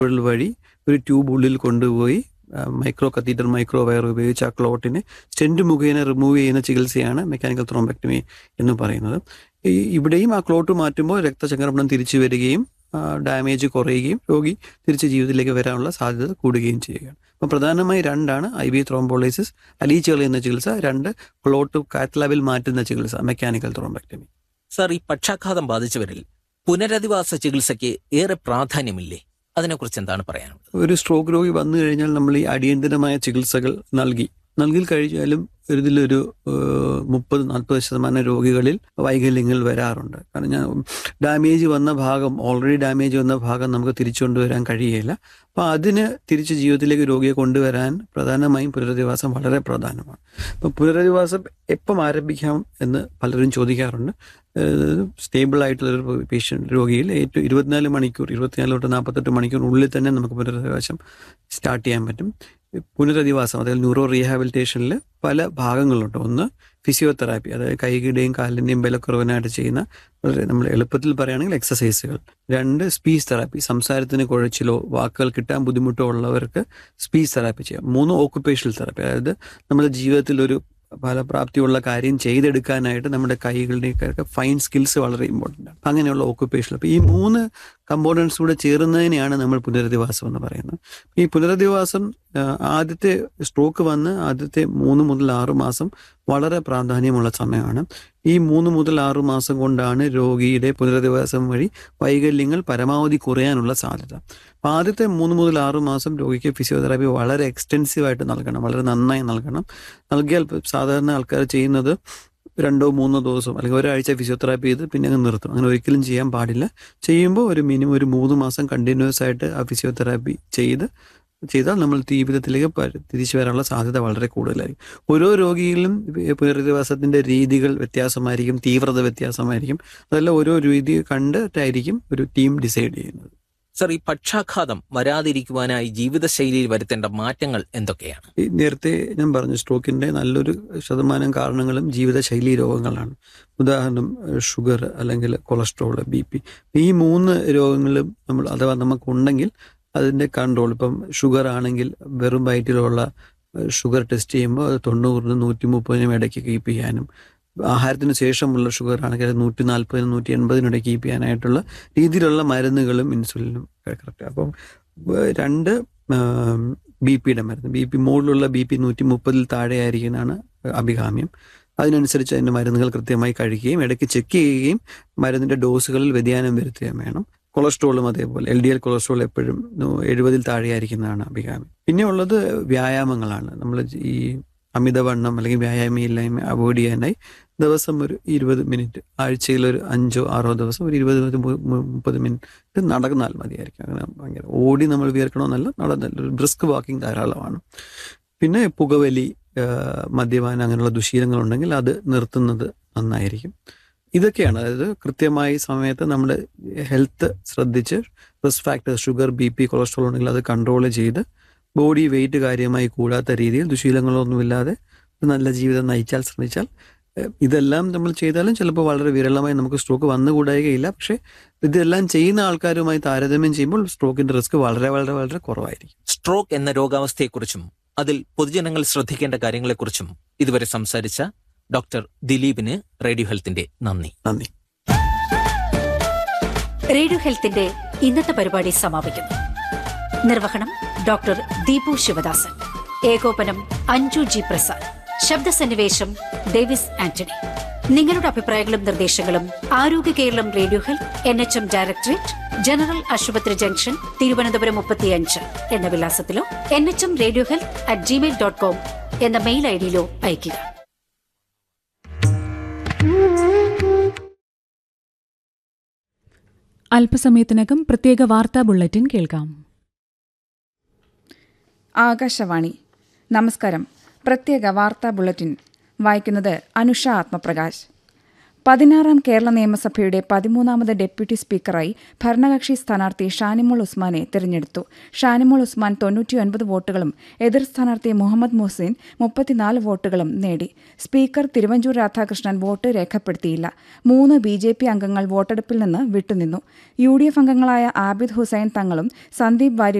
വഴി ഒരു ട്യൂബ് ഉള്ളിൽ കൊണ്ടുപോയി മൈക്രോ കത്തീറ്റർ മൈക്രോ വയർ ഉപയോഗിച്ച് ആ ക്ലോട്ടിനെ സ്റ്റെൻറ്റ് മുഖേന റിമൂവ് ചെയ്യുന്ന ചികിത്സയാണ് മെക്കാനിക്കൽ ത്രോംബക്ടമി എന്ന് പറയുന്നത് ഈ ഇവിടെയും ആ ക്ലോട്ട് മാറ്റുമ്പോൾ രക്തചംക്രമണം തിരിച്ചു വരികയും ഡാമേജ് കുറയുകയും രോഗി തിരിച്ച് ജീവിതത്തിലേക്ക് വരാനുള്ള സാധ്യത കൂടുകയും ചെയ്യുകയാണ് അപ്പം പ്രധാനമായി രണ്ടാണ് ഐ ബി ത്രോംബോളൈസിസ് അലീച്ച് കളയുന്ന ചികിത്സ രണ്ട് ക്ലോട്ട് കാറ്റ്ലാബിൽ മാറ്റുന്ന ചികിത്സ മെക്കാനിക്കൽ ത്രോംബക്ടമി സർ ഈ പക്ഷാഘാതം ബാധിച്ചവരിൽ പുനരധിവാസ ചികിത്സയ്ക്ക് ഏറെ പ്രാധാന്യമില്ലേ അതിനെക്കുറിച്ച് എന്താണ് പറയാനുള്ളത് ഒരു സ്ട്രോക്ക് രോഗി വന്നു കഴിഞ്ഞാൽ നമ്മൾ ഈ അടിയന്തരമായ ചികിത്സകൾ നൽകി നൽകി കഴിഞ്ഞാലും ഇതിലൊരു മുപ്പത് നാൽപ്പത് ശതമാനം രോഗികളിൽ വൈകല്യങ്ങൾ വരാറുണ്ട് കാരണം ഞാൻ ഡാമേജ് വന്ന ഭാഗം ഓൾറെഡി ഡാമേജ് വന്ന ഭാഗം നമുക്ക് തിരിച്ചു കൊണ്ടുവരാൻ കഴിയില്ല അപ്പോൾ അതിന് തിരിച്ച് ജീവിതത്തിലേക്ക് രോഗിയെ കൊണ്ടുവരാൻ പ്രധാനമായും പുനരധിവാസം വളരെ പ്രധാനമാണ് അപ്പോൾ പുനരധിവാസം എപ്പം ആരംഭിക്കാം എന്ന് പലരും ചോദിക്കാറുണ്ട് സ്റ്റേബിൾ ആയിട്ടുള്ള ഒരു പേഷ്യൻ്റ് രോഗിയിൽ ഏറ്റവും ഇരുപത്തിനാല് മണിക്കൂർ ഇരുപത്തിനാല് തൊട്ട് നാൽപ്പത്തെട്ട് മണിക്കൂറിനുള്ളിൽ തന്നെ നമുക്ക് പുനരധിവാസം സ്റ്റാർട്ട് ചെയ്യാൻ പറ്റും പുനരധിവാസം അതായത് ന്യൂറോ റീഹാബിലിറ്റേഷനിൽ പല ഭാഗങ്ങളുണ്ട് ഒന്ന് ഫിസിയോതെറാപ്പി അതായത് കൈകളുടെയും കാലിൻ്റെയും ബലക്കുറവിനായിട്ട് ചെയ്യുന്ന വളരെ നമ്മൾ എളുപ്പത്തിൽ പറയുകയാണെങ്കിൽ എക്സസൈസുകൾ രണ്ട് സ്പീച്ച് തെറാപ്പി സംസാരത്തിന് കുഴച്ചിലോ വാക്കുകൾ കിട്ടാൻ ബുദ്ധിമുട്ടോ ഉള്ളവർക്ക് സ്പീച്ച് തെറാപ്പി ചെയ്യാം മൂന്ന് ഓക്കുപ്പേഷണൽ തെറാപ്പി അതായത് നമ്മുടെ ജീവിതത്തിൽ ഒരു ഫലപ്രാപ്തിയുള്ള കാര്യം ചെയ്തെടുക്കാനായിട്ട് നമ്മുടെ കൈകളുടെയൊക്കെ ഫൈൻ സ്കിൽസ് വളരെ ഇമ്പോർട്ടൻ്റ് ആണ് അങ്ങനെയുള്ള ഓക്കുപ്പേഷൻ അപ്പോൾ ഈ മൂന്ന് കമ്പോണൻസ് കൂടെ ചേരുന്നതിനെയാണ് നമ്മൾ പുനരധിവാസം എന്ന് പറയുന്നത് ഈ പുനരധിവാസം ആദ്യത്തെ സ്ട്രോക്ക് വന്ന് ആദ്യത്തെ മൂന്ന് മുതൽ ആറ് മാസം വളരെ പ്രാധാന്യമുള്ള സമയമാണ് ഈ മൂന്ന് മുതൽ ആറ് മാസം കൊണ്ടാണ് രോഗിയുടെ പുനരധിവാസം വഴി വൈകല്യങ്ങൾ പരമാവധി കുറയാനുള്ള സാധ്യത അപ്പം ആദ്യത്തെ മൂന്ന് മുതൽ ആറ് മാസം രോഗിക്ക് ഫിസിയോതെറാപ്പി വളരെ എക്സ്റ്റെൻസീവ് ആയിട്ട് നൽകണം വളരെ നന്നായി നൽകണം നൽകിയാൽ സാധാരണ ആൾക്കാർ ചെയ്യുന്നത് രണ്ടോ മൂന്നോ ദിവസം അല്ലെങ്കിൽ ഒരാഴ്ച ഫിസിയോതെറാപ്പി ചെയ്ത് പിന്നെ അങ്ങ് നിർത്തും അങ്ങനെ ഒരിക്കലും ചെയ്യാൻ പാടില്ല ചെയ്യുമ്പോൾ ഒരു മിനിമം ഒരു മൂന്ന് മാസം കണ്ടിന്യൂസ് ആയിട്ട് ആ ഫിസിയോതെറാപ്പി ചെയ്ത് ചെയ്താൽ നമ്മൾ ജീവിതത്തിലേക്ക് തിരിച്ചു വരാനുള്ള സാധ്യത വളരെ കൂടുതലായിരിക്കും ഓരോ രോഗിയിലും പുനരധിവാസത്തിന്റെ രീതികൾ വ്യത്യാസമായിരിക്കും തീവ്രത വ്യത്യാസമായിരിക്കും അതെല്ലാം ഓരോ രീതി കണ്ടിട്ടായിരിക്കും ഒരു ടീം ഡിസൈഡ് ചെയ്യുന്നത് സർ ഈ പക്ഷാഘാതം വരാതിരിക്കുവാനായി ജീവിതശൈലിയിൽ വരുത്തേണ്ട മാറ്റങ്ങൾ എന്തൊക്കെയാണ് ഈ നേരത്തെ ഞാൻ പറഞ്ഞു സ്ട്രോക്കിന്റെ നല്ലൊരു ശതമാനം കാരണങ്ങളും ജീവിതശൈലി രോഗങ്ങളാണ് ഉദാഹരണം ഷുഗർ അല്ലെങ്കിൽ കൊളസ്ട്രോൾ ബി പി ഈ മൂന്ന് രോഗങ്ങളും നമ്മൾ അഥവാ നമുക്കുണ്ടെങ്കിൽ അതിൻ്റെ കൺട്രോൾ ഇപ്പം ഷുഗർ ആണെങ്കിൽ വെറും വയറ്റിലുള്ള ഷുഗർ ടെസ്റ്റ് ചെയ്യുമ്പോൾ അത് തൊണ്ണൂറിനും നൂറ്റി മുപ്പതിനും ഇടയ്ക്ക് കീപ്പ് ചെയ്യാനും ആഹാരത്തിന് ശേഷമുള്ള ഷുഗർ ആണെങ്കിൽ അത് നൂറ്റി നാൽപ്പതിനും നൂറ്റി എൺപതിനും ഇടയ്ക്ക് കീപ്പ് ചെയ്യാനായിട്ടുള്ള രീതിയിലുള്ള മരുന്നുകളും ഇൻസുലിനും കറക്റ്റ് അപ്പം രണ്ട് ബി പിയുടെ മരുന്ന് ബി പി മുകളിലുള്ള ബി പി നൂറ്റി മുപ്പതിൽ താഴെ ആയിരിക്കുന്നതാണ് അഭികാമ്യം അതിനനുസരിച്ച് അതിൻ്റെ മരുന്നുകൾ കൃത്യമായി കഴിക്കുകയും ഇടയ്ക്ക് ചെക്ക് ചെയ്യുകയും മരുന്നിൻ്റെ ഡോസുകളിൽ വ്യതിയാനം വരുത്തുകയും വേണം കൊളസ്ട്രോളും അതേപോലെ എൽ ഡി എൽ കൊളസ്ട്രോൾ എപ്പോഴും എഴുപതിൽ താഴെയായിരിക്കുന്നതാണ് അഭികാമ്യം പിന്നെ ഉള്ളത് വ്യായാമങ്ങളാണ് നമ്മൾ ഈ അമിതവണ്ണം അല്ലെങ്കിൽ വ്യായാമയില്ലായ്മ അവോയ്ഡ് ചെയ്യാനായി ദിവസം ഒരു ഇരുപത് മിനിറ്റ് ആഴ്ചയിൽ ഒരു അഞ്ചോ ആറോ ദിവസം ഒരു ഇരുപത് മുപ്പത് മിനിറ്റ് നടന്നാൽ മതിയായിരിക്കും അങ്ങനെ ഭയങ്കര ഓടി നമ്മൾ വിയർക്കണമെന്നല്ല നടന്നല്ല ഒരു ബ്രിസ്ക് വാക്കിംഗ് ധാരാളമാണ് പിന്നെ പുകവലി മദ്യപാനം അങ്ങനെയുള്ള ദുശീലങ്ങളുണ്ടെങ്കിൽ അത് നിർത്തുന്നത് നന്നായിരിക്കും ഇതൊക്കെയാണ് അതായത് കൃത്യമായി സമയത്ത് നമ്മുടെ ഹെൽത്ത് ശ്രദ്ധിച്ച് risk factors sugar B P cholesterol ഉണ്ടെങ്കിൽ അത് കൺട്രോൾ ചെയ്ത് ബോഡി വെയിറ്റ് കാര്യമായി കൂടാത്ത രീതിയിൽ ദുശീലങ്ങളൊന്നുമില്ലാതെ നല്ല ജീവിതം നയിച്ചാൽ ശ്രമിച്ചാൽ ഇതെല്ലാം നമ്മൾ ചെയ്താലും ചിലപ്പോൾ വളരെ വിരളമായി നമുക്ക് സ്ട്രോക്ക് വന്നുകൂടായികയില്ല പക്ഷേ ഇതെല്ലാം ചെയ്യുന്ന ആൾക്കാരുമായി താരതമ്യം ചെയ്യുമ്പോൾ സ്ട്രോക്കിന്റെ റിസ്ക് വളരെ വളരെ വളരെ കുറവായിരിക്കും സ്ട്രോക്ക് എന്ന രോഗാവസ്ഥയെക്കുറിച്ചും അതിൽ പൊതുജനങ്ങൾ ശ്രദ്ധിക്കേണ്ട കാര്യങ്ങളെക്കുറിച്ചും ഇതുവരെ സംസാരിച്ച ഡോക്ടർ ദിലീപിന് റേഡിയോ ഹെൽത്തിന്റെ നന്ദി നന്ദി റേഡിയോ ഹെൽത്തിന്റെ ഇന്നത്തെ പരിപാടി സമാപിക്കുന്നു നിർവഹണം ഡോക്ടർ ദീപു ശിവദാസൻ ഏകോപനം അഞ്ജു ജി പ്രസാദ് ശബ്ദസന്നിവേശം ഡേവിസ് ആന്റണി നിങ്ങളുടെ അഭിപ്രായങ്ങളും നിർദ്ദേശങ്ങളും Arogya Keralam radio health N H M directorate general ആശുപത്രി ജംഗ്ഷൻ തിരുവനന്തപുരം മുപ്പത്തിയഞ്ച് എന്ന വിലാസത്തിലോ N H M radio health at Gmail dot com എന്ന മെയിൽ ഐ ഡിയിലോ അയയ്ക്കുക അല്പസമയത്തിനകം പ്രത്യേക വാർത്താ ബുള്ളറ്റിൻ കേൾക്കാം ആകാശവാണി നമസ്കാരം പ്രത്യേക വാർത്താ ബുള്ളറ്റിൻ വായിക്കുന്നത് അനുഷ ആത്മപ്രകാശ് പതിനാറാം കേരള നിയമസഭയുടെ പതിമൂന്നാമത് ഡെപ്യൂട്ടി സ്പീക്കറായി ഭരണകക്ഷി സ്ഥാനാർത്ഥി ഷാനിമോൾ ഉസ്മാനെ തിരഞ്ഞെടുത്തു ഷാനിമോൾ ഉസ്മാൻ തൊണ്ണൂറ്റിയൊൻപത് വോട്ടുകളും എതിർ സ്ഥാനാർത്ഥി മുഹമ്മദ് മുഹ്സിൻ മുപ്പത്തിനാല് വോട്ടുകളും നേടി സ്പീക്കർ തിരുവഞ്ചൂർ രാധാകൃഷ്ണൻ വോട്ട് രേഖപ്പെടുത്തിയില്ല മൂന്ന് ബി ജെ പി അംഗങ്ങൾ വോട്ടെടുപ്പിൽ നിന്ന് വിട്ടുനിന്നു യു ഡി എഫ് അംഗങ്ങളായ ആബിദ് ഹുസൈൻ തങ്ങളും സന്ദീപ് വാര്യരും